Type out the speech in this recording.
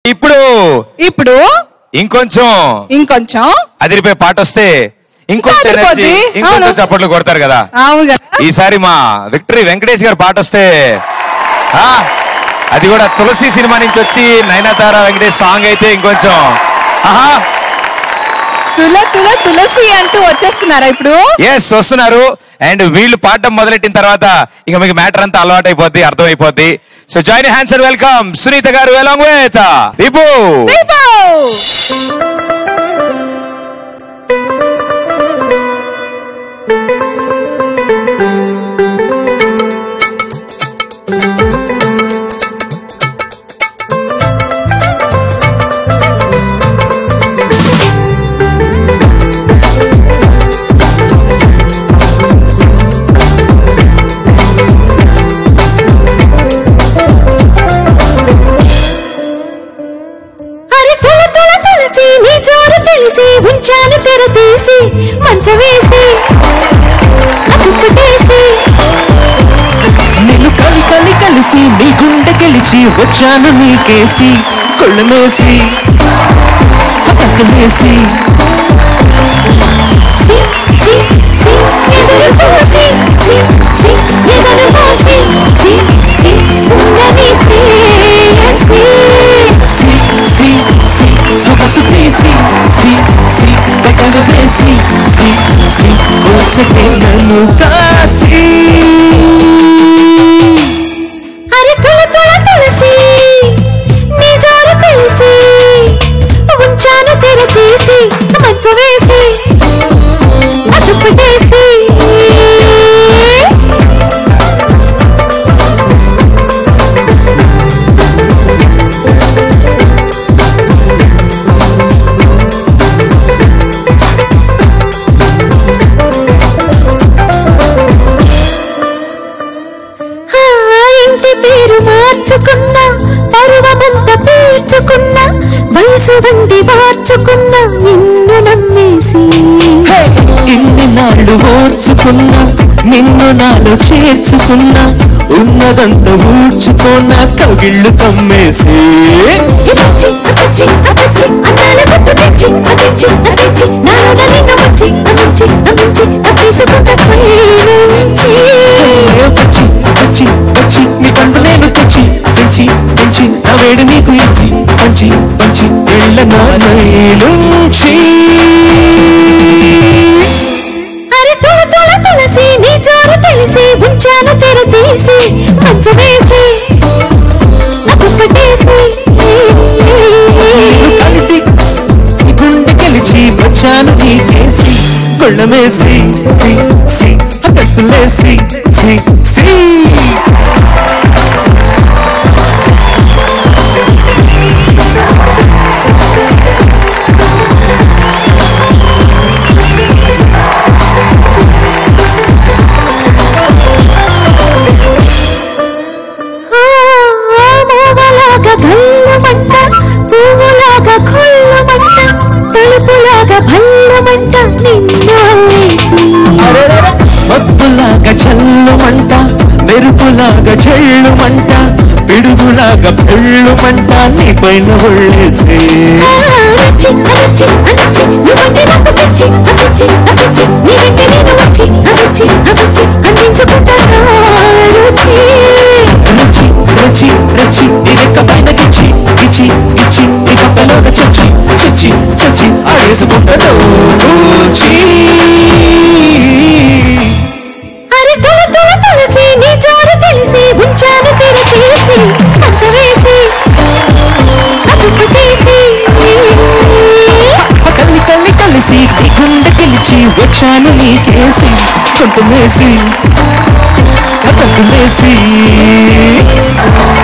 ఇప్పుడు ఇప్పుడు ఇంకొంచెం ఇంకొంచెం అదిరిపోయే పాట వస్తే ఇంకొంచెం ఇంకా ఎనర్జీ అదిరిపోద్ది. ఇంకొంచెం అవును. చప్పట్లు కొడతారు కదా అవును కదా ఈసారి మా విక్టరీ వెంకటేష్ గారు పాట వస్తే ఆ, అది కూడా తులసి సినిమా నుంచి వచ్చి నయనతార వెంకటేష్ సాంగ్ అయితే ఇంకొంచెం ఆహా తుల తుల తులసి అంటూ వచ్చేస్తున్నారా ఇప్పుడు ఎస్ వస్తున్నారు అండ్ వీళ్ళు పాడడం మొదలెట్టిన తర్వాత ఇంకా మీకు మ్యాటర్ అంతా అలవాటు అయిపోద్ది అర్థమైపోద్ది so join hands and welcome Sunitha garu along with రిపు దీపో! అరే తుల తుల తులసి నీ జోరు తెలిసి ఉంచాను తెర తీసి మంచ వేసి అతుక్కుటేసి నిన్ను కలి కలి కలిసి నీ గుండె గెలిచి వచ్చాను నీకేసి కొళ్ళమేసి పక్కలేసి సి సి సి ఎదురు చూసి సి సి ఎదురు పోసి సి సి ఉన్నది ప్రేయసి సి సి సి సొగసు తీసి సి సి పక్కన వేసి సి సి వచ్చకే నన్ను కాసి అరే తుల తుల తులసి నీ జోరు తెలిసి ఉంచాను తెర తీసి మంచ వేసి అతుక్కుటేసి ఆ ఇంటి పేరు మార్చుకున్నా పరువమంత పీల్చుకున్నా వయసు వండి మార్చుకున్నా నిన్ను నమ్మేసి ఇన్ని నాళ్ళు ఓర్చుకున్నా నిన్ను నాలో చేర్చుకున్నా ఉన్నదంతా ఊడ్చుకున్నా కగిళ్ళు కమ్మేసి ఇదొచ్చి అదొచ్చి అదొచ్చి అందాల గుట్టు తెచ్చి అదిచ్చి అదిచ్చి నాలో నిన్ను వచ్చి అమించి అమించి తప్పేసుకుంటా నుంచి ఏ వచ్చి వచ్చి వచ్చి నీ పండు నేను తెచ్చి తెచ్చి తెచ్చి నా వేడి నీకు ఇచ్చి పంచి పంచి వెళ్ళ నుంచి అరే తుల తుల తులసి నీ జోరు తెలిసి ఉంచాను తెర తీసి మంచ వేసి అతుప్పటేసి నిన్ను కలిసి నీ గుండె గెలిచి వచ్చాను నీకేసి కొళ్ళమేసి సి సి కట్టులేసి సి సి ఆ, మోగలాగా గల్లుమంట పువ్వులాగా కొల్లుమంట తలుపులాగా భల్లుమంట నిన్ను అల్లేసి మబ్బులాగా చల్లుమంట మెరుపులాగా చెల్లుమంట పిడుగులాగా పెళ్ళుమంట నీ పైన ఒళ్ళేసి అరచి అరచి అరచి నువ్వంటే నాకు పిచ్చి అరచి అరచి నీ వెంట నేను వచ్చి అరచి అరచి అందించుకుంటా రుచి రచి రచి రచి నీ రెక్క పైన గిచ్చి గిచ్చి గిచ్చి నీ పక్కలోన చచ్చి చచ్చి చచ్చి ఆడేసుకుంటాడు ఊచి అరే తుల తుల తులసి నీ జోరు తెలిసి ఉంచాను తెర తీసి మంచ వేసి అతుప్పు తీసి కల్లి కల్లి కలిసి నీ గుండె గెలిచి వచ్చాను నీకేసి కొంత మేసి అతకు మేసి